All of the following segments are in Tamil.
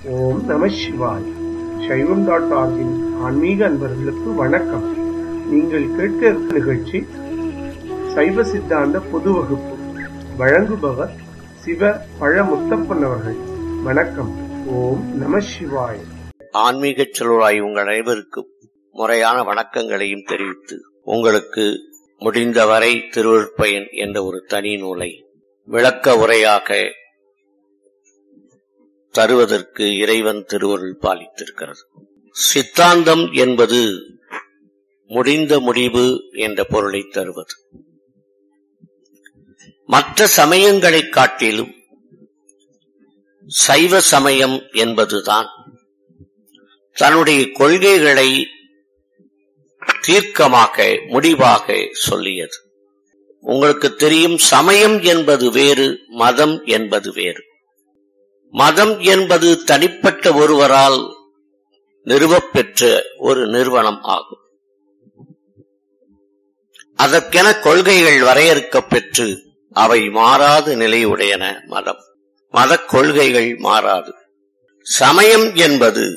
ஓம் நம சிவாய் சைவம் டாட் ஆர்கின் ஆன்மீக அன்பர்களுக்கு வணக்கம் நீங்கள் கேட்க இருக்கும் நிகழ்ச்சி சைவ சித்தாந்த பொது வகுப்பு வழங்குபவர் சிவ பழமுத்தப்பன் அவர்கள் வணக்கம் ஓம் நம சிவாய் ஆன்மீக செல்வராய் உங்கள் அனைவருக்கும் முறையான வணக்கங்களையும் தெரிவித்து உங்களுக்கு முடிந்தவரை திருவருட்பயன் என்ற ஒரு தனி நூலை விளக்க உரையாக தருவதற்கு இறைவன் திருவருள் பாலித்திருக்கிறது சித்தாந்தம் என்பது முடிந்த முடிவு என்ற பொருளை தருவது மற்ற சமயங்களைக் காட்டிலும் சைவ சமயம் என்பதுதான் தன்னுடைய கொள்கைகளை தீர்க்கமாக முடிவாக சொல்லியது உங்களுக்கு தெரியும் சமயம் என்பது வேறு மதம் என்பது வேறு மதம் என்பது தனிப்பட்ட ஒருவரால் நிறுவப்பெற்ற ஒரு நிறுவனம் ஆகும் அதற்கென கொள்கைகள் வரையறுக்கப் பெற்று அவை மாறாத நிலையுடையன மதம் மதக் கொள்கைகள் மாறாது சமயம் என்பது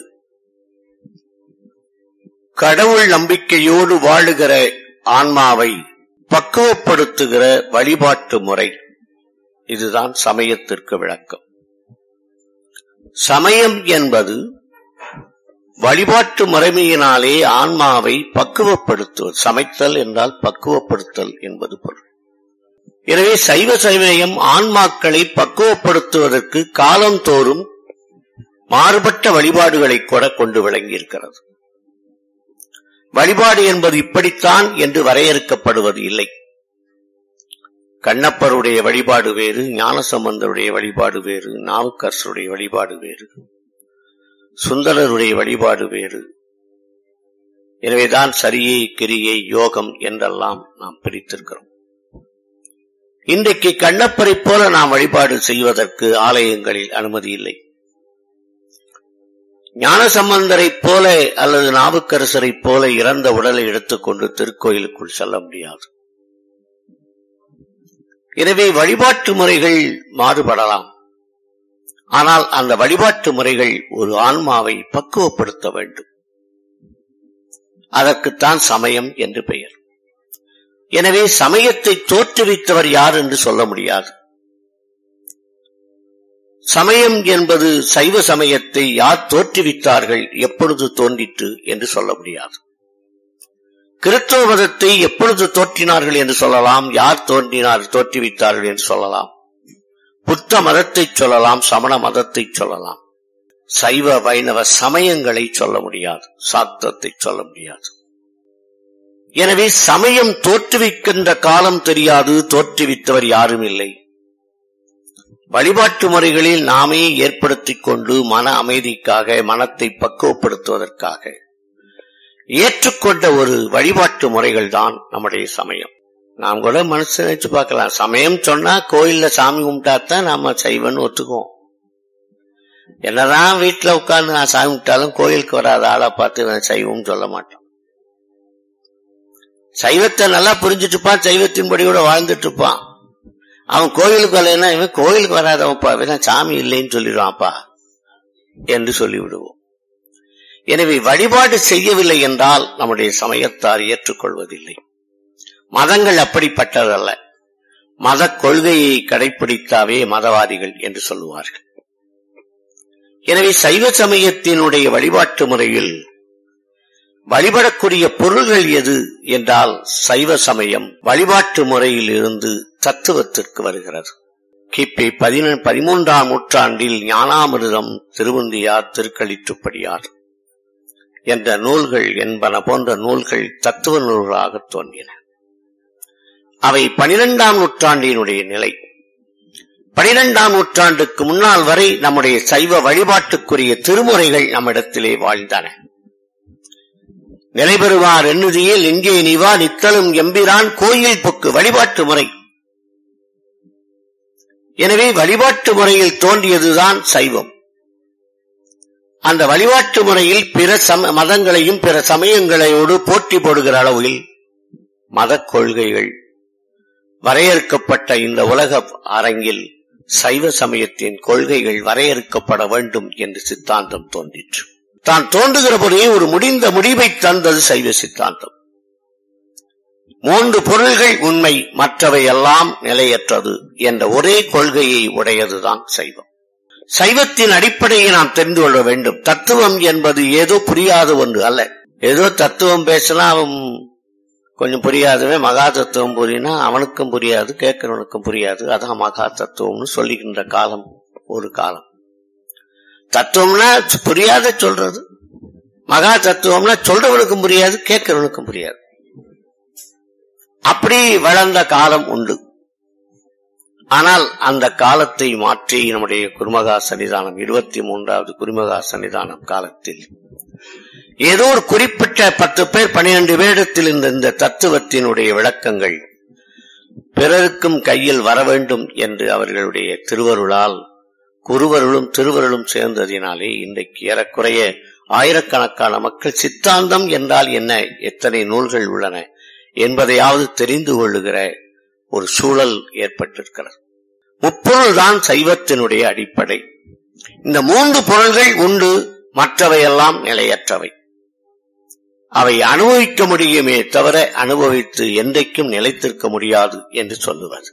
கடவுள் நம்பிக்கையோடு வாழுகிற ஆன்மாவை பக்குவப்படுத்துகிற வழிபாட்டு முறை இதுதான் சமயத்திற்கு விளக்கம் சமயம் என்பது வழிபாட்டு முறைமையினாலே ஆன்மாவை பக்குவப்படுத்துவது சமைத்தல் என்றால் பக்குவப்படுத்தல் என்பது பொருள் எனவே சைவ சமயம் ஆன்மாக்களை பக்குவப்படுத்துவதற்கு காலந்தோறும் மாறுபட்ட வழிபாடுகளை கூட கொண்டு விளங்கியிருக்கிறது வழிபாடு என்பது இப்படித்தான் என்று வரையறுக்கப்படுவது இல்லை கண்ணப்பருடைய வழிபாடு வேறு ஞானசம்பந்தருடைய வழிபாடு வேறு நாவுக்கரசருடைய வழிபாடு வேறு சுந்தரருடைய வழிபாடு வேறு எனவேதான் சரியை கிரியை யோகம் என்றெல்லாம் நாம் பிரித்திருக்கிறோம் இன்றைக்கு கண்ணப்பரை போல நாம் வழிபாடு செய்வதற்கு ஆலயங்களில் அனுமதி இல்லை ஞானசம்பந்தரைப் போல அல்லது நாவுக்கரசரைப் போல இறந்த உடலை எடுத்துக்கொண்டு திருக்கோயிலுக்குள் செல்ல முடியாது எனவே வழிபாட்டு முறைகள் மாறுபடலாம் ஆனால் அந்த வழிபாட்டு முறைகள் ஒரு ஆன்மாவை பக்குவப்படுத்த வேண்டும் அதற்குத்தான் சமயம் என்று பெயர் எனவே சமயத்தை தோற்றுவித்தவர் யார் என்று சொல்ல முடியாது சமயம் என்பது சைவ சமயத்தை யார் தோற்றுவித்தார்கள் எப்பொழுது தோன்றிற்று என்று சொல்ல முடியாது கிறிஸ்தவ மதத்தை எப்பொழுது தோற்றினார்கள் என்று சொல்லலாம் யார் தோன்றினார் தோற்றுவித்தார்கள் என்று சொல்லலாம் புத்த மதத்தை சொல்லலாம் சமண மதத்தை சொல்லலாம் சைவ வைணவ சமயங்களை சொல்ல முடியாது சாத்தத்தை சொல்ல முடியாது எனவே சமயம் தோற்றுவிக்கின்ற காலம் தெரியாது தோற்றுவித்தவர் யாரும் இல்லை வழிபாட்டு முறைகளில் நாமே ஏற்படுத்திக் கொண்டு மன அமைதிக்காக மனத்தை பக்குவப்படுத்துவதற்காக ஏற்றுக்கொண்ட ஒரு வழிபாட்டு முறைகள் தான் நம்முடைய சமயம் நாம் கூட மனசு நினைச்சு பார்க்கலாம் சமயம் சொன்னா கோயில்ல சாமி கும்பிட்டாத்தான் நாம சைவன்னு ஒத்துக்குவோம் என்னதான் வீட்டுல உட்கார்ந்து நான் சாமி கும்பிட்டாலும் கோயிலுக்கு வராத ஆளா பார்த்து நான் சைவம் சொல்ல மாட்டோம் சைவத்தை நல்லா புரிஞ்சுட்டு இருப்பான் சைவத்தின்படி கூட வாழ்ந்துட்டு இருப்பான் அவன் கோயிலுக்கு வரலைன்னா இவன் கோயிலுக்கு வராதவன்ப்பா இவன் சாமி இல்லைன்னு சொல்லிடுவான்ப்பா என்று சொல்லிவிடுவோம் எனவே வழிபாடு செய்யவில்லை என்றால் நம்முடைய சமயத்தார் ஏற்றுக்கொள்வதில்லை மதங்கள் அப்படிப்பட்டதல்ல மத கொள்கையை கடைபிடித்தாவே மதவாதிகள் என்று சொல்லுவார்கள் எனவே சைவ சமயத்தினுடைய வழிபாட்டு முறையில் வழிபடக்கூடிய பொருள்கள் எது என்றால் சைவ சமயம் வழிபாட்டு முறையில் இருந்து தத்துவத்திற்கு வருகிறது கிபி பதிமூன்றாம் நூற்றாண்டில் ஞானாமிர்தம் திருவந்தியார் திருக்களிற்றுப்படியார் என்ற நூல்கள் என்பன போன்ற நூல்கள் தத்துவ நூல்களாக தோன்றின அவை பனிரெண்டாம் நூற்றாண்டினுடைய நிலை பனிரெண்டாம் நூற்றாண்டுக்கு முன்னால் வரை நம்முடைய சைவ வழிபாட்டுக்குரிய திருமுறைகள் நம்மிடத்திலே வாழ்ந்தன நிலைபெறுவார் எண்ணுதியில் எங்கே நிவா நித்தலும் எம்பிரான் கோயில் பொக்கு வழிபாட்டு முறை எனவே வழிபாட்டு முறையில் தோன்றியதுதான் சைவம் அந்த வழிபாட்டு முறையில் பிற சம மதங்களையும் பிற சமயங்களையோடு போட்டி போடுகிற அளவில் மத கொள்கைகள் வரையறுக்கப்பட்ட இந்த உலக அரங்கில் சைவ சமயத்தின் கொள்கைகள் வரையறுக்கப்பட வேண்டும் என்று சித்தாந்தம் தோன்றிற்று தான் தோன்றுகிற போதே ஒரு முடிந்த முடிவை தந்தது சைவ சித்தாந்தம் மூன்று பொருள்கள் உண்மை மற்றவை எல்லாம் நிலையற்றது என்ற ஒரே கொள்கையை உடையதுதான் சைவம் சைவத்தின் அடிப்படையை நாம் தெரிந்து கொள்ள வேண்டும் தத்துவம் என்பது ஏதோ புரியாத ஒன்று அல்ல ஏதோ தத்துவம் பேசினா அவன் கொஞ்சம் புரியாதவன் மகா தத்துவம் புரியினா அவனுக்கும் புரியாது கேட்கிறவனுக்கும் புரியாது அதான் மகா தத்துவம்னு சொல்லுகின்ற காலம் ஒரு காலம் தத்துவம்னா புரியாத சொல்றது மகா தத்துவம்னா சொல்றவனுக்கும் புரியாது கேட்கிறவனுக்கும் புரியாது அப்படி வளர்ந்த காலம் உண்டு ஆனால் அந்த காலத்தை மாற்றி நம்முடைய குருமகா சன்னிதானம் இருபத்தி மூன்றாவது குருமகா சன்னிதானம் காலத்தில் ஏதோ ஒரு குறிப்பிட்ட பத்து பேர் பனிரெண்டு பேரிடத்தில் இந்த இந்த தத்துவத்தினுடைய விளக்கங்கள் பிறருக்கும் கையில் வர வேண்டும் என்று அவர்களுடைய திருவருளால் குருவருளும் திருவருளும் சேர்ந்ததினாலே இன்றைக்கு ஏறக்குறைய ஆயிரக்கணக்கான மக்கள் சித்தாந்தம் என்றால் என்ன எத்தனை நூல்கள் உள்ளன என்பதையாவது தெரிந்து கொள்ளுகிற ஒரு சூழல் ஏற்பட்டிருக்கிறது முப்பொருள் தான் சைவத்தினுடைய அடிப்படை இந்த மூன்று பொருள்கள் உண்டு மற்றவையெல்லாம் நிலையற்றவை அவை அனுபவிக்க முடியுமே தவிர அனுபவித்து என்றைக்கும் நிலைத்திருக்க முடியாது என்று சொல்லுவது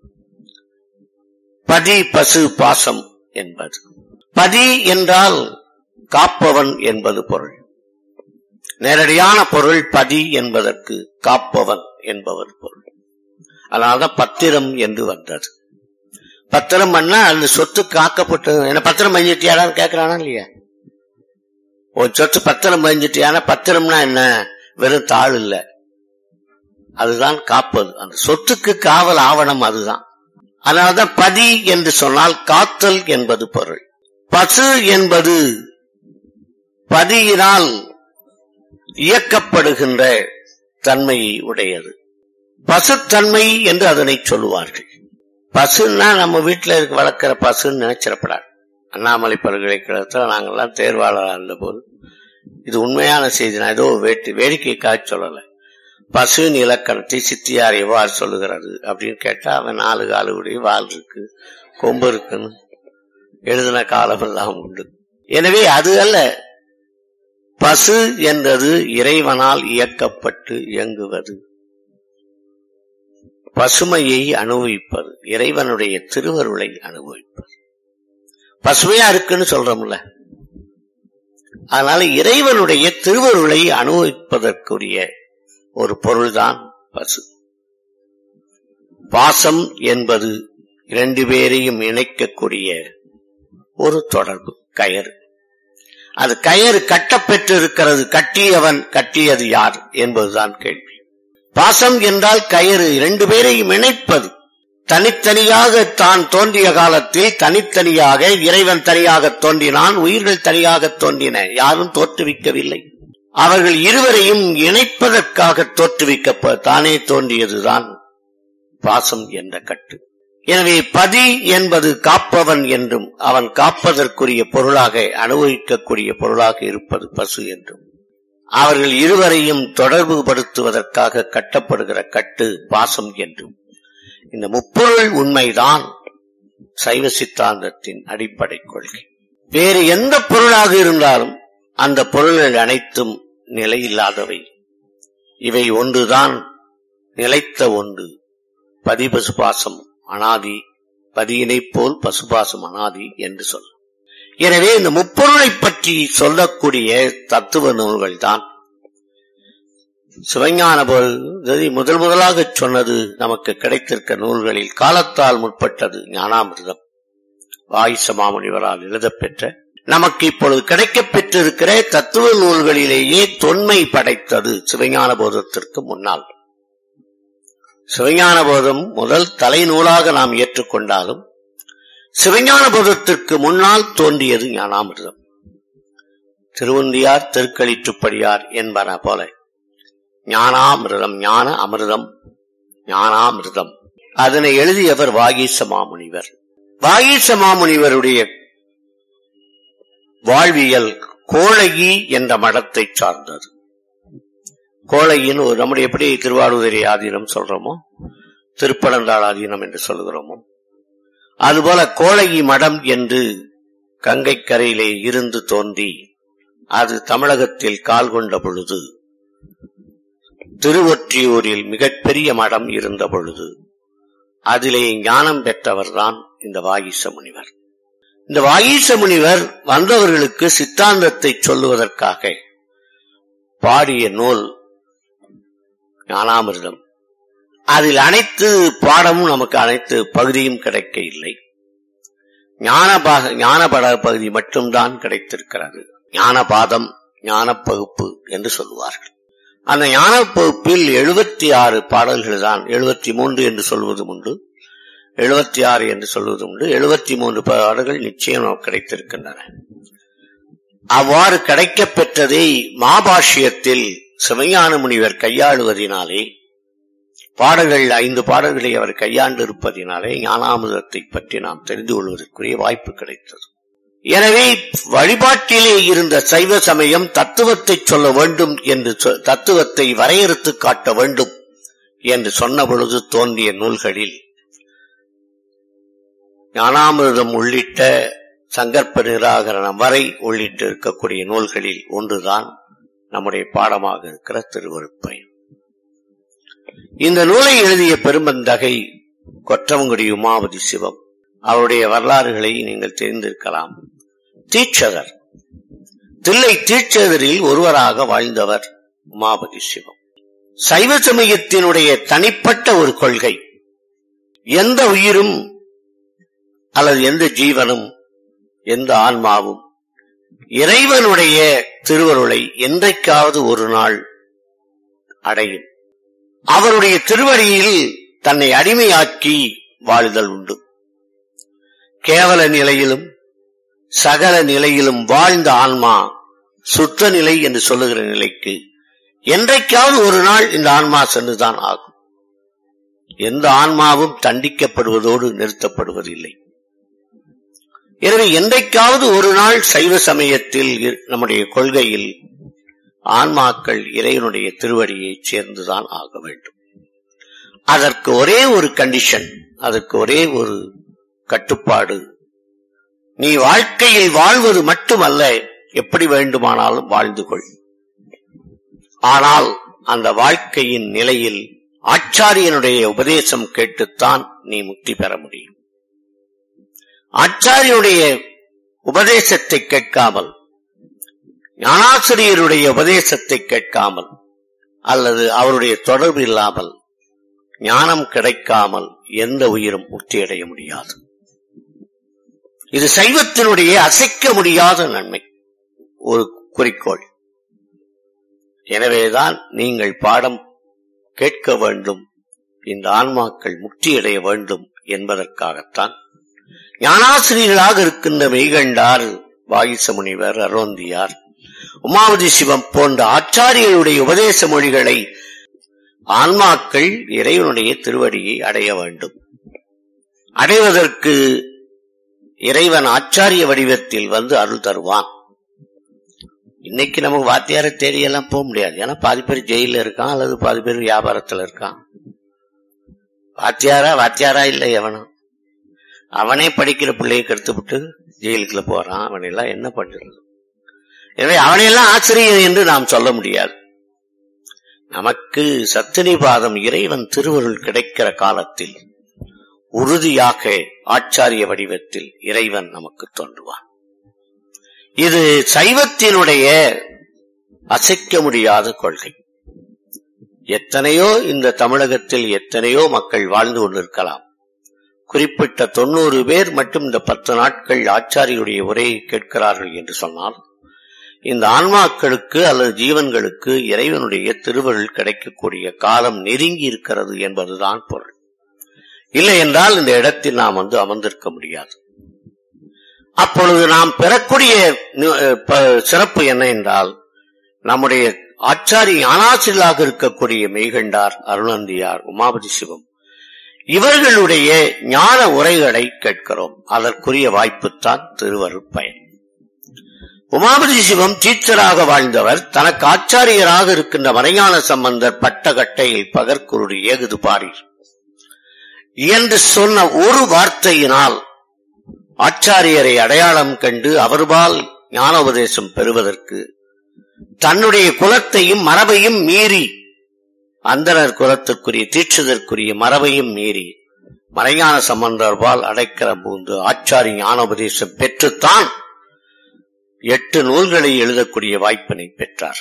பதி பசு பாசம் என்பது பதி என்றால் காப்பவன் என்பது பொருள் நேரடியான பொருள் பதி என்பதற்கு காப்பவன் என்பவர் பொருள் அதனால்தான் பத்திரம் என்று வந்தது பத்திரம் பண்ணா அந்த சொத்து காக்கப்பட்டது என்ன பத்திரம் பதிஞ்சிட்டியாடான்னு கேட்கிறானா இல்லையா ஒரு சொத்து பத்திரம் பதிஞ்சிட்டியான பத்திரம்னா என்ன வெறும் தாள் இல்ல அதுதான் காப்பது அந்த சொத்துக்கு காவல் ஆவணம் அதுதான் அதனால்தான் பதி என்று சொன்னால் காத்தல் என்பது பொருள் பசு என்பது பதியினால் இயக்கப்படுகின்ற தன்மையை உடையது பசுத்தன்மை என்று அதனை சொல்லுவார்கள் பசுன்னா நம்ம வீட்டுல இருக்க வளர்க்கிற பசுன்னு நினைச்சிடப்படாது அண்ணாமலை பல்கலைக்கழகத்தில் நாங்கெல்லாம் தேர்வாளராக இருந்த போது இது உண்மையான செய்தி நான் ஏதோ வேட்டு வேடிக்கைக்காக சொல்லல பசுவின் இலக்கணத்தை சித்தியார் எவ்வாறு சொல்லுகிறது அப்படின்னு கேட்டா அவன் நாலு காலுடைய வால் இருக்கு கொம்பு இருக்குன்னு எழுதின காலம் எல்லாம் உண்டு எனவே அது அல்ல பசு என்றது இறைவனால் இயக்கப்பட்டு இயங்குவது பசுமையை அனுபவிப்பது இறைவனுடைய திருவருளை அனுபவிப்பது பசுமையா இருக்குன்னு சொல்றோம்ல அதனால இறைவனுடைய திருவருளை அனுபவிப்பதற்குரிய ஒரு பொருள்தான் பசு பாசம் என்பது இரண்டு பேரையும் இணைக்கக்கூடிய ஒரு தொடர்பு கயறு அது கயறு கட்டப்பெற்று இருக்கிறது கட்டியவன் கட்டியது யார் என்பதுதான் கேள்வி பாசம் என்றால் கயிறு இரண்டு பேரையும் இணைப்பது தனித்தனியாக தான் தோன்றிய காலத்தில் தனித்தனியாக இறைவன் தனியாக தோன்றினான் உயிர்கள் தனியாக தோன்றின யாரும் தோற்றுவிக்கவில்லை அவர்கள் இருவரையும் இணைப்பதற்காக தோற்றுவிக்க தானே தோன்றியதுதான் பாசம் என்ற கட்டு எனவே பதி என்பது காப்பவன் என்றும் அவன் காப்பதற்குரிய பொருளாக அனுபவிக்கக்கூடிய பொருளாக இருப்பது பசு என்றும் அவர்கள் இருவரையும் தொடர்பு படுத்துவதற்காக கட்டப்படுகிற கட்டு பாசம் என்றும் இந்த முப்பொருள் உண்மைதான் சைவ சித்தாந்தத்தின் அடிப்படை கொள்கை வேறு எந்த பொருளாக இருந்தாலும் அந்த பொருள்கள் அனைத்தும் நிலையில்லாதவை இவை ஒன்றுதான் நிலைத்த ஒன்று பதி பசுபாசம் அனாதி பதியினைப் போல் பசுபாசம் அனாதி என்று சொல் எனவே இந்த முப்பொருளை பற்றி சொல்லக்கூடிய தத்துவ நூல்கள் தான் சிவஞான போது முதல் முதலாக சொன்னது நமக்கு கிடைத்திருக்க நூல்களில் காலத்தால் முற்பட்டது ஞானாமிர்தம் வாயிச மாமுனிவரால் எழுதப்பெற்ற நமக்கு இப்பொழுது கிடைக்கப் பெற்றிருக்கிற தத்துவ நூல்களிலேயே தொன்மை படைத்தது சிவஞான போதத்திற்கு முன்னால் சிவஞான போதம் முதல் தலைநூலாக நாம் ஏற்றுக்கொண்டாலும் சிவஞான போதத்திற்கு முன்னால் தோன்றியது ஞானாமிர்தம் திருவந்தியார் திருக்களிற்றுப்படியார் என்பன போல ஞானாமிர்தம் ஞான அமிர்தம் ஞானாமிர்தம் அதனை எழுதியவர் வாகீச மாமுனிவர் வாகீச மாமுனிவருடைய வாழ்வியல் கோழகி என்ற மடத்தை சார்ந்தது கோழையின் ஒரு நம்முடைய எப்படி திருவாரூதரி ஆதீனம் சொல்றோமோ திருப்பனந்தாள் ஆதீனம் என்று சொல்லுகிறோமோ அதுபோல கோழகி மடம் என்று கங்கை கரையிலே இருந்து தோன்றி அது தமிழகத்தில் கால் கொண்ட பொழுது திருவொற்றியூரில் மிகப்பெரிய மடம் இருந்த பொழுது அதிலே ஞானம் பெற்றவர்தான் இந்த வாகீச முனிவர் இந்த வாகீச முனிவர் வந்தவர்களுக்கு சித்தாந்தத்தை சொல்லுவதற்காக பாடிய நூல் ஞானாமிர்தம் அதில் அனைத்து பாடமும் நமக்கு அனைத்து பகுதியும் கிடைக்க இல்லை ஞானபாக ஞானபட பகுதி மட்டும்தான் கிடைத்திருக்கிறது ஞானபாதம் ஞான பகுப்பு என்று சொல்லுவார்கள் அந்த ஞான பகுப்பில் எழுபத்தி ஆறு பாடல்கள் தான் எழுபத்தி மூன்று என்று சொல்வதும் உண்டு எழுபத்தி ஆறு என்று சொல்வதும் உண்டு எழுபத்தி மூன்று பாடல்கள் நிச்சயம் நமக்கு கிடைத்திருக்கின்றன அவ்வாறு கிடைக்கப் பெற்றதை மாபாஷ்யத்தில் சிவஞான முனிவர் கையாளுவதினாலே பாடல்கள் ஐந்து பாடல்களை அவர் கையாண்டு இருப்பதினாலே ஞானாமிரத்தை பற்றி நாம் தெரிந்து கொள்வதற்குரிய வாய்ப்பு கிடைத்தது எனவே வழிபாட்டிலே இருந்த சைவ சமயம் தத்துவத்தை சொல்ல வேண்டும் என்று சொ- தத்துவத்தை வரையறுத்து காட்ட வேண்டும் என்று சொன்ன பொழுது தோன்றிய நூல்களில் ஞானாமிர்தம் உள்ளிட்ட சங்கற்ப நிராகரணம் வரை உள்ளிட்டு இருக்கக்கூடிய நூல்களில் ஒன்றுதான் நம்முடைய பாடமாக இருக்கிற திருவருட்பயன் இந்த நூலை எழுதிய பெரும்பந்தகை கொற்றவங்குடி உமாவதி சிவம் அவருடைய வரலாறுகளை நீங்கள் தெரிந்திருக்கலாம் தீட்சதர் தில்லை தீட்சதரில் ஒருவராக வாழ்ந்தவர் உமாபதி சிவம் சைவ சமயத்தினுடைய தனிப்பட்ட ஒரு கொள்கை எந்த உயிரும் அல்லது எந்த ஜீவனும் எந்த ஆன்மாவும் இறைவனுடைய திருவருளை என்றைக்காவது ஒரு நாள் அடையும் அவருடைய திருவடியில் தன்னை அடிமையாக்கி வாழுதல் உண்டு கேவல நிலையிலும் சகல நிலையிலும் வாழ்ந்த ஆன்மா சுத்த நிலை என்று சொல்லுகிற நிலைக்கு என்றைக்காவது ஒரு நாள் இந்த ஆன்மா சென்றுதான் ஆகும் எந்த ஆன்மாவும் தண்டிக்கப்படுவதோடு நிறுத்தப்படுவதில்லை எனவே என்றைக்காவது ஒரு நாள் சைவ சமயத்தில் இ- நம்முடைய கொள்கையில் ஆன்மாக்கள் இறைவனுடைய திருவடியை சேர்ந்துதான் ஆக வேண்டும் அதற்கு ஒரே ஒரு கண்டிஷன் அதற்கு ஒரே ஒரு கட்டுப்பாடு நீ வாழ்க்கையில் வாழ்வது மட்டுமல்ல எப்படி வேண்டுமானாலும் வாழ்ந்து கொள் ஆனால் அந்த வாழ்க்கையின் நிலையில் ஆச்சாரியனுடைய உபதேசம் கேட்டுத்தான் நீ முக்தி பெற முடியும் ஆச்சாரியனுடைய உபதேசத்தை கேட்காமல் ஞானாசிரியருடைய உபதேசத்தை கேட்காமல் அல்லது அவருடைய தொடர்பு இல்லாமல் ஞானம் கிடைக்காமல் எந்த உயிரும் முக்தியடைய முடியாது இது சைவத்தினுடைய அசைக்க முடியாத நன்மை ஒரு குறிக்கோள் எனவேதான் நீங்கள் பாடம் கேட்க வேண்டும் இந்த ஆன்மாக்கள் முக்தியடைய வேண்டும் என்பதற்காகத்தான் ஞானாசிரியர்களாக இருக்கின்ற மெய்கண்டார் வாகிச முனிவர் அரோந்தியார் உமாவதி சிவம் போன்ற ஆச்சாரியருடைய உபதேச மொழிகளை ஆன்மாக்கள் இறைவனுடைய திருவடியை அடைய வேண்டும் அடைவதற்கு இறைவன் ஆச்சாரிய வடிவத்தில் வந்து அருள் தருவான் இன்னைக்கு நமக்கு வாத்தியார தேடியெல்லாம் போக முடியாது ஏன்னா பாதி பேர் ஜெயில இருக்கான் அல்லது பாதி பேர் வியாபாரத்துல இருக்கான் வாத்தியாரா வாத்தியாரா இல்லை எவனும் அவனே படிக்கிற பிள்ளையை கெடுத்துவிட்டு ஜெயிலுக்குள்ள போறான் அவனெல்லாம் என்ன பண்றது எனவே அவனையெல்லாம் ஆசிரியர் என்று நாம் சொல்ல முடியாது நமக்கு சத்தினிபாதம் இறைவன் திருவருள் கிடைக்கிற காலத்தில் உறுதியாக ஆச்சாரிய வடிவத்தில் இறைவன் நமக்கு தோன்றுவான் இது சைவத்தினுடைய அசைக்க முடியாத கொள்கை எத்தனையோ இந்த தமிழகத்தில் எத்தனையோ மக்கள் வாழ்ந்து கொண்டிருக்கலாம் குறிப்பிட்ட தொண்ணூறு பேர் மட்டும் இந்த பத்து நாட்கள் ஆச்சாரியுடைய உரையை கேட்கிறார்கள் என்று சொன்னால் இந்த ஆன்மாக்களுக்கு அல்லது ஜீவன்களுக்கு இறைவனுடைய திருவருள் கிடைக்கக்கூடிய காலம் நெருங்கி இருக்கிறது என்பதுதான் பொருள் இல்லை என்றால் இந்த இடத்தில் நாம் வந்து அமர்ந்திருக்க முடியாது அப்பொழுது நாம் பெறக்கூடிய நு- ப- சிறப்பு என்ன என்றால் நம்முடைய ஆச்சாரி ஞானாசிரியலாக இருக்கக்கூடிய மெய்கண்டார் அருணந்தியார் உமாபதி சிவம் இவர்களுடைய ஞான உரைகளை கேட்கிறோம் அதற்குரிய வாய்ப்புத்தான் திருவருட்பயன் உமாபதி சிவம் டீச்சராக வாழ்ந்தவர் தனக்கு ஆச்சாரியராக இருக்கின்ற மறைஞான சம்பந்தர் பட்டகட்டையில் பகற்குருடி ஏகுது பாரி என்று சொன்ன ஒரு வார்த்தையினால் ஆச்சாரியரை அடையாளம் கண்டு அவர்பால் ஞானோபதேசம் பெறுவதற்கு தன்னுடைய குலத்தையும் மரபையும் மீறி அந்தனர் குலத்திற்குரிய தீட்சிதற்குரிய மரபையும் மீறி மறைஞான சம்பந்தர்பால் அடைக்கல பூந்து ஆச்சாரி ஞானோபதேசம் பெற்றுத்தான் எட்டு நூல்களை எழுதக்கூடிய வாய்ப்பினை பெற்றார்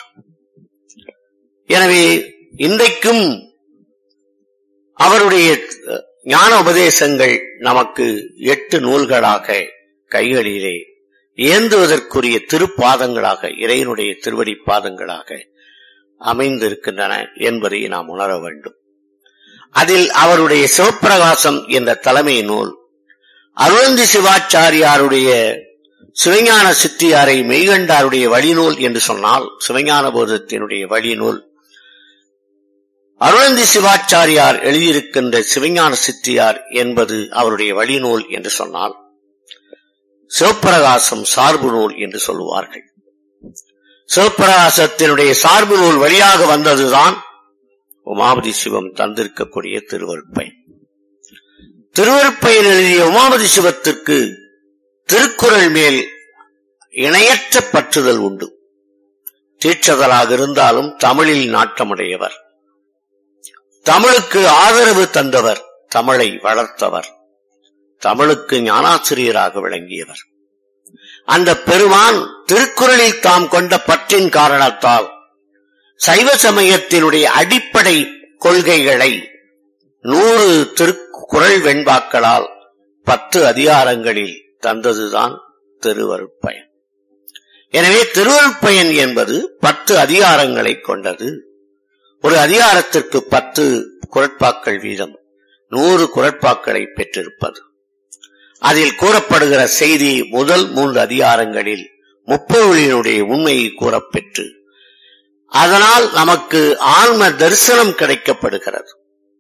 எனவே இன்றைக்கும் அவருடைய ஞான உபதேசங்கள் நமக்கு எட்டு நூல்களாக கைகளிலே ஏந்துவதற்குரிய திருப்பாதங்களாக இறைவனுடைய திருவடி பாதங்களாக அமைந்திருக்கின்றன என்பதை நாம் உணர வேண்டும் அதில் அவருடைய சிவப்பிரகாசம் என்ற தலைமை நூல் அருளந்தி சிவாச்சாரியாருடைய சிவஞான சித்தியாரை மெய்கண்டாருடைய வழிநூல் என்று சொன்னால் சிவஞான போதத்தினுடைய வழிநூல் அருளந்தி சிவாச்சாரியார் எழுதியிருக்கின்ற சிவஞான சித்தியார் என்பது அவருடைய வழிநூல் என்று சொன்னால் சிவப்பிரகாசம் சார்பு நூல் என்று சொல்லுவார்கள் சிவப்பிரகாசத்தினுடைய சார்பு நூல் வழியாக வந்ததுதான் உமாபதி சிவம் தந்திருக்கக்கூடிய திருவருப்பை திருவருப்பையில் எழுதிய உமாபதி சிவத்திற்கு திருக்குறள் மேல் இணையற்ற பற்றுதல் உண்டு தீட்சதராக இருந்தாலும் தமிழில் நாட்டமுடையவர் தமிழுக்கு ஆதரவு தந்தவர் தமிழை வளர்த்தவர் தமிழுக்கு ஞானாசிரியராக விளங்கியவர் அந்த பெருமான் திருக்குறளில் தாம் கொண்ட பற்றின் காரணத்தால் சைவ சமயத்தினுடைய அடிப்படை கொள்கைகளை நூறு திருக்குறள் வெண்பாக்களால் பத்து அதிகாரங்களில் தந்ததுதான் திருவருட்பயன் எனவே திருவருட்பயன் என்பது பத்து அதிகாரங்களை கொண்டது ஒரு அதிகாரத்திற்கு பத்து குரட்பாக்கள் வீதம் நூறு குரட்பாக்களை பெற்றிருப்பது அதில் கூறப்படுகிற செய்தி முதல் மூன்று அதிகாரங்களில் முப்பொருளினுடைய உண்மையை கூறப்பெற்று அதனால் நமக்கு ஆன்ம தரிசனம் கிடைக்கப்படுகிறது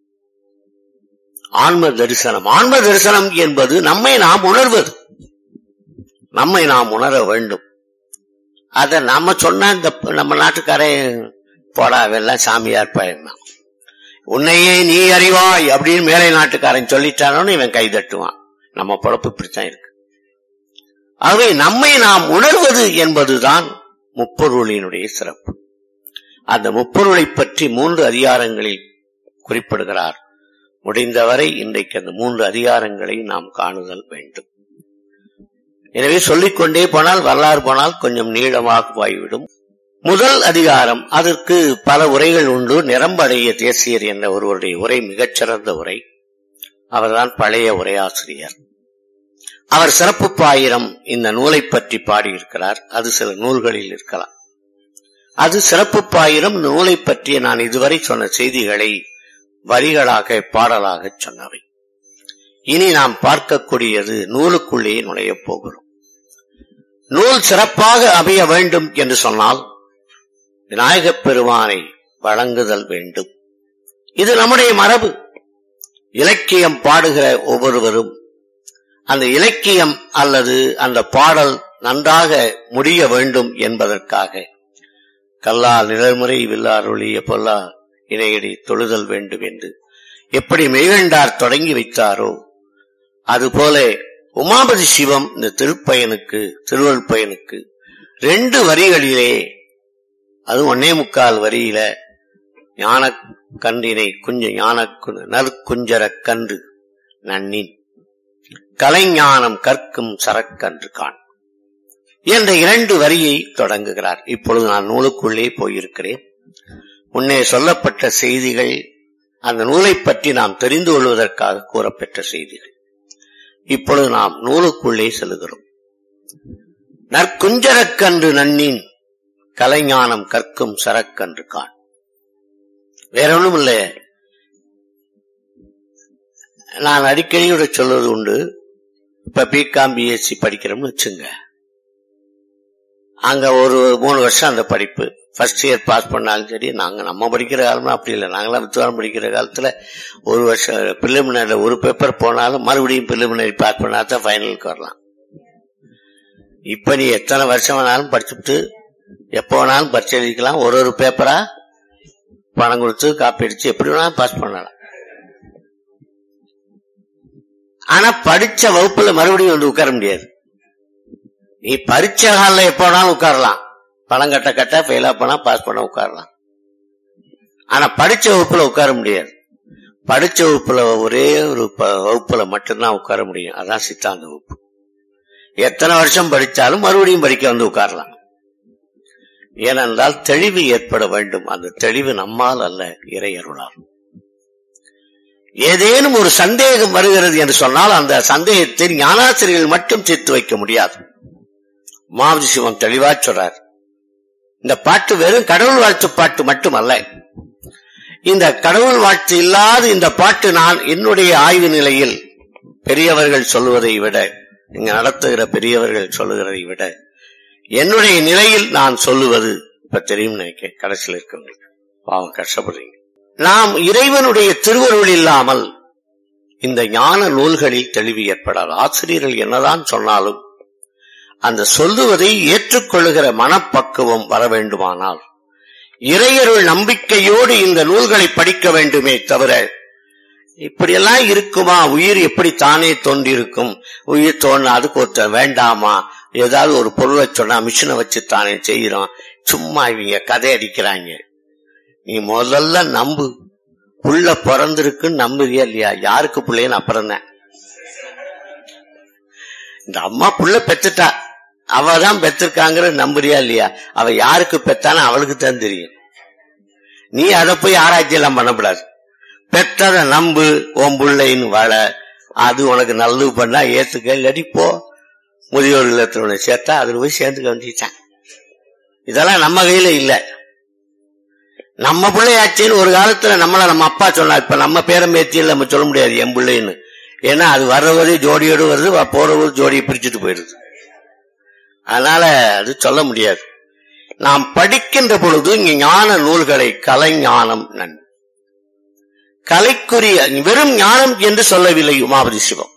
ஆன்ம தரிசனம் ஆன்ம தரிசனம் என்பது நம்மை நாம் உணர்வது நம்மை நாம் உணர வேண்டும் அத நம்ம சொன்ன இந்த நம்ம நாட்டுக்காரன் போடா அவெல்லாம் சாமியார் பையன் உன்னையே நீ அறிவாய் அப்படின்னு மேலை நாட்டுக்காரன் சொல்லிட்டானு இவன் கை தட்டுவான் நம்ம பொழப்பு இப்படித்தான் இருக்கு ஆகவே நம்மை நாம் உணர்வது என்பதுதான் முப்பொருளினுடைய சிறப்பு அந்த முப்பொருளை பற்றி மூன்று அதிகாரங்களில் குறிப்பிடுகிறார் முடிந்தவரை இன்றைக்கு அந்த மூன்று அதிகாரங்களை நாம் காணுதல் வேண்டும் எனவே சொல்லிக்கொண்டே போனால் வரலாறு போனால் கொஞ்சம் நீளமாக போய்விடும் முதல் அதிகாரம் அதற்கு பல உரைகள் உண்டு நிரம்படைய தேசியர் என்ற ஒருவருடைய உரை மிகச்சிறந்த உரை அவர்தான் பழைய உரையாசிரியர் அவர் சிறப்பு பாயிரம் இந்த நூலை பற்றி பாடியிருக்கிறார் அது சில நூல்களில் இருக்கலாம் அது சிறப்பு பாயிரம் நூலை பற்றிய நான் இதுவரை சொன்ன செய்திகளை வரிகளாக பாடலாக சொன்னவை இனி நாம் பார்க்கக்கூடியது நூலுக்குள்ளே நுழையப் போகிறோம் நூல் சிறப்பாக அமைய வேண்டும் என்று சொன்னால் விநாயகப் பெருமானை வழங்குதல் வேண்டும் இது நம்முடைய மரபு இலக்கியம் பாடுகிற ஒவ்வொருவரும் அந்த இலக்கியம் அல்லது அந்த பாடல் நன்றாக முடிய வேண்டும் என்பதற்காக கல்லா நிழல்முறை வில்லாருளிய பொல்லா இணையடி தொழுதல் வேண்டும் என்று எப்படி மெய்கண்டார் தொடங்கி வைத்தாரோ அதுபோல உமாபதி சிவம் இந்த திருப்பயனுக்கு திருவள்பயனுக்கு ரெண்டு வரிகளிலே அது ஒன்னே முக்கால் வரியில ஞான கன்றினை குஞ்ச ஞான நற்குஞ்சர கன்று நன்னின் கலைஞானம் கற்கும் சரக்கன்று கான் என்ற இரண்டு வரியை தொடங்குகிறார் இப்பொழுது நான் நூலுக்குள்ளே போயிருக்கிறேன் முன்னே சொல்லப்பட்ட செய்திகள் அந்த நூலை பற்றி நாம் தெரிந்து கொள்வதற்காக கூறப்பெற்ற செய்திகள் இப்பொழுது நாம் நூலுக்குள்ளே செல்கிறோம் நற்குஞ்சரக்கன்று நன்னின் கலைஞானம் கற்கும் சரக்கன்று கான் வேற ஒண்ணும் இல்லை நான் அடிக்கடி கூட சொல்வது உண்டு இப்ப பிகாம் பிஎஸ்சி படிக்கிறோம்னு வச்சுங்க அங்க ஒரு மூணு வருஷம் அந்த படிப்பு ஃபர்ஸ்ட் இயர் பாஸ் பண்ணாலும் சரி நாங்க நம்ம படிக்கிற காலம்னா அப்படி இல்லை நாங்களாம் வித்துவாரம் படிக்கிற காலத்துல ஒரு வருஷம் பிலிமினரி ஒரு பேப்பர் போனாலும் மறுபடியும் பிலிமினரி பாஸ் பண்ணா தான் ஃபைனலுக்கு வரலாம் இப்ப நீ எத்தனை வருஷம் வேணாலும் படிச்சுட்டு எப்போ வேணாலும் பரிச்சை எழுதிக்கலாம் ஒரு ஒரு பேப்பரா பணம் கொடுத்து காப்பி அடிச்சு எப்படி வேணாலும் பாஸ் பண்ணலாம் ஆனா படிச்ச வகுப்புல மறுபடியும் வந்து உட்கார முடியாது நீ பரீட்சை ஹால்ல எப்ப வேணாலும் உட்காரலாம் பணம் கட்ட கட்ட ஃபெயிலா பண்ணா பாஸ் பண்ண உட்காரலாம் ஆனா படிச்ச வகுப்புல உட்கார முடியாது படிச்ச வகுப்புல ஒரே ஒரு ப- வகுப்புல மட்டும்தான் உட்கார முடியும் அதான் சித்தாந்த வகுப்பு எத்தனை வருஷம் படிச்சாலும் மறுபடியும் படிக்க வந்து உட்காரலாம் ஏனென்றால் தெளிவு ஏற்பட வேண்டும் அந்த தெளிவு நம்மால் அல்ல இறையருளால் ஏதேனும் ஒரு சந்தேகம் வருகிறது என்று சொன்னால் அந்த சந்தேகத்தை ஞானாசிரியர்கள் மட்டும் தீர்த்து வைக்க முடியாது மாவதி சிவம் தெளிவா சொல்றார் இந்த பாட்டு வெறும் கடவுள் வாழ்த்து பாட்டு மட்டுமல்ல இந்த கடவுள் வாழ்த்து இல்லாத இந்த பாட்டு நான் என்னுடைய ஆய்வு நிலையில் பெரியவர்கள் சொல்லுவதை விட இங்க நடத்துகிற பெரியவர்கள் சொல்லுகிறதை விட என்னுடைய நிலையில் நான் சொல்லுவது இப்ப தெரியும் நினைக்கிறேன் கடைசியில் இருக்கவங்களுக்கு பாவம் கஷ்டப்படுறீங்க நாம் இறைவனுடைய திருவருள் இல்லாமல் இந்த ஞான நூல்களில் தெளிவு ஏற்படாது ஆசிரியர்கள் என்னதான் சொன்னாலும் அந்த சொல்லுவதை ஏற்றுக்கொள்ளுகிற மனப்பக்குவம் வர வேண்டுமானால் இறையருள் நம்பிக்கையோடு இந்த நூல்களை படிக்க வேண்டுமே தவிர இப்படியெல்லாம் இருக்குமா உயிர் எப்படி தானே தோன்றியிருக்கும் உயிர் தோண அதுக்கு ஒருத்தர் வேண்டாமா ஏதாவது ஒரு பொருளை சொன்னா மிஷினை வச்சு தானே செய்யறோம் சும்மா இவங்க கதை அடிக்கிறாங்க நீ முதல்ல நம்பு புள்ள பிறந்திருக்குன்னு நம்புறியா இல்லையா யாருக்கு புள்ளைன்னு அப்புறம் தான் இந்த அம்மா புள்ள பெத்துட்டா அவ தான் பெத்திருக்காங்கிற நம்புறியா இல்லையா அவ யாருக்கு பெத்தானோ அவளுக்கு தான் தெரியும் நீ அதை போய் ஆராய்ச்சி எல்லாம் பண்ணக்கூடாது பெற்றத நம்பு உன் புள்ளைன்னு வாழ அது உனக்கு நல்லது பண்ணா ஏத்துக்க இல்லாட்டி போ முதியோர் இல்லத்துல சேர்த்தா அதுல போய் சேர்ந்துக்க வேண்டியதான் இதெல்லாம் நம்ம கையில இல்ல நம்ம பிள்ளையாச்சின்னு ஒரு காலத்துல நம்மள நம்ம அப்பா சொன்னா இப்ப நம்ம பேரம் பேத்தியில் நம்ம சொல்ல முடியாது என் பிள்ளைன்னு ஏன்னா அது வர்றவரே ஜோடியோடு வருது வ- போறவர் ஜோடியை பிரிச்சுட்டு போயிடுது அதனால அது சொல்ல முடியாது நாம் படிக்கின்ற பொழுது இங்க ஞான நூல்களை கலைஞானம் நன் கலைக்குரிய வெறும் ஞானம் என்று சொல்லவில்லை உமாபதி சிவம்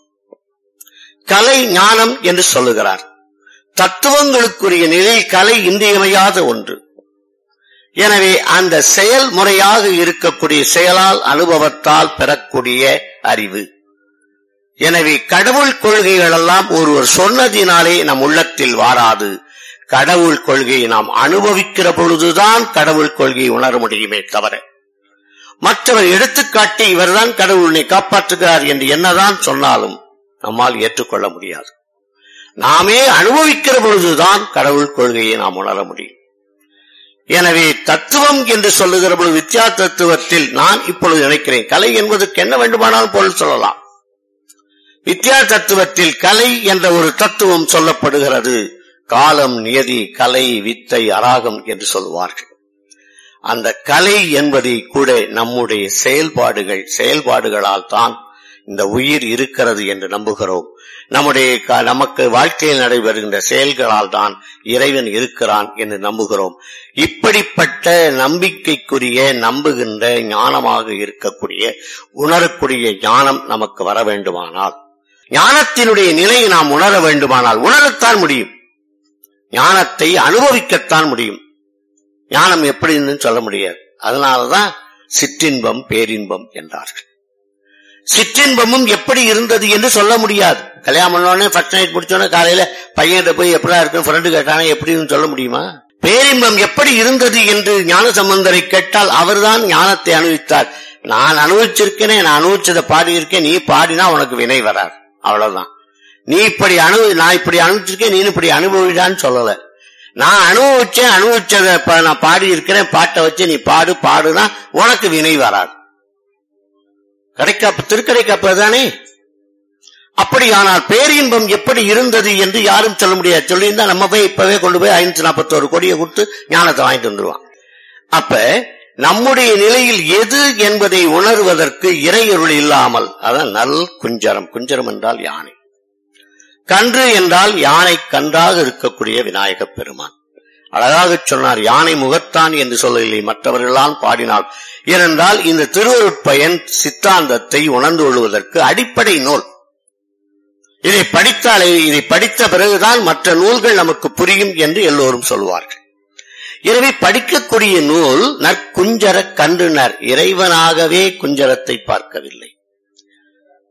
கலை ஞானம் என்று சொல்லுகிறார் தத்துவங்களுக்குரிய நிலையில் கலை இன்றியமையாத ஒன்று எனவே அந்த செயல்முறையாக இருக்கக்கூடிய செயலால் அனுபவத்தால் பெறக்கூடிய அறிவு எனவே கடவுள் கொள்கைகள் எல்லாம் ஒருவர் சொன்னதினாலே நம் உள்ளத்தில் வாராது கடவுள் கொள்கையை நாம் அனுபவிக்கிற பொழுதுதான் கடவுள் கொள்கையை உணர முடியுமே தவிர மற்றவர் எடுத்துக்காட்டி இவர்தான் கடவுளை காப்பாற்றுகிறார் என்று என்னதான் சொன்னாலும் நம்மால் ஏற்றுக்கொள்ள முடியாது நாமே அனுபவிக்கிற பொழுதுதான் கடவுள் கொள்கையை நாம் உணர முடியும் எனவே தத்துவம் என்று சொல்லுகிற பொழுது வித்யா தத்துவத்தில் நான் இப்பொழுது நினைக்கிறேன் கலை என்பதற்கு என்ன வேண்டுமானாலும் பொருள் சொல்லலாம் வித்யா தத்துவத்தில் கலை என்ற ஒரு தத்துவம் சொல்லப்படுகிறது காலம் நியதி கலை வித்தை அராகம் என்று சொல்வார்கள் அந்த கலை என்பதை கூட நம்முடைய செயல்பாடுகள் செயல்பாடுகளால் தான் இந்த உயிர் இருக்கிறது என்று நம்புகிறோம் நம்முடைய க- நமக்கு வாழ்க்கையில் நடைபெறுகின்ற செயல்களால் தான் இறைவன் இருக்கிறான் என்று நம்புகிறோம் இப்படிப்பட்ட நம்பிக்கைக்குரிய நம்புகின்ற ஞானமாக இருக்கக்கூடிய உணரக்கூடிய ஞானம் நமக்கு வர வேண்டுமானால் ஞானத்தினுடைய நிலையை நாம் உணர வேண்டுமானால் உணரத்தான் முடியும் ஞானத்தை அனுபவிக்கத்தான் முடியும் ஞானம் எப்படின்னு சொல்ல முடியாது அதனாலதான் சிற்றின்பம் பேரின்பம் என்றார்கள் சிற்றின்பமும் எப்படி இருந்தது என்று சொல்ல முடியாது கல்யாணம் பண்ணோடனே ஃபர்ஸ்ட் நைட் முடிச்சோடனே காலையில பையன்கிட்ட போய் எப்படா இருக்கும் ஃப்ரெண்டு கேட்டானே எப்படின்னு சொல்ல முடியுமா பேரின்பம் எப்படி இருந்தது என்று ஞான சம்பந்தரை கேட்டால் அவர்தான் ஞானத்தை அனுபவித்தார் நான் அனுபவிச்சிருக்கேனே நான் அனுபவிச்சதை பாடியிருக்கேன் நீ பாடினா உனக்கு வினை வராது அவ்வளவுதான் நீ இப்படி அனுபவி நான் இப்படி அனுபவிச்சிருக்கேன் நீ இப்படி அனுபவிடான்னு சொல்லல நான் அனுபவிச்சேன் அனுபவிச்சதை இப்ப நான் பாடி இருக்கிறேன் பாட்டை வச்சு நீ பாடு பாடுனா உனக்கு வினை வராது கடைக்காப்பு திருக்கடைக்காப்பு தானே அப்படியானால் பேரின்பம் எப்படி இருந்தது என்று யாரும் சொல்ல முடியாது சொல்லியிருந்தா நம்ம போய் இப்பவே கொண்டு போய் ஐநூத்தி நாற்பத்தோரு கோடியை கொடுத்து ஞானத்தை வாங்கிட்டு வந்துருவான் அப்ப நம்முடைய நிலையில் எது என்பதை உணர்வதற்கு இறையருள் இல்லாமல் அதான் நல் குஞ்சரம் குஞ்சரம் என்றால் யானை கன்று என்றால் யானை கன்றாக இருக்கக்கூடிய விநாயகப் பெருமான் அழகாக சொன்னார் யானை முகத்தான் என்று சொல்லவில்லை மற்றவர்களால் பாடினார் ஏனென்றால் இந்த திருவருட்பயன் சித்தாந்தத்தை உணர்ந்து கொள்வதற்கு அடிப்படை நூல் இதை படித்தாலே இதை படித்த பிறகுதான் மற்ற நூல்கள் நமக்கு புரியும் என்று எல்லோரும் சொல்வார்கள் எனவே படிக்கக்கூடிய நூல் நற்குஞ்சர கன்றுனர் இறைவனாகவே குஞ்சரத்தை பார்க்கவில்லை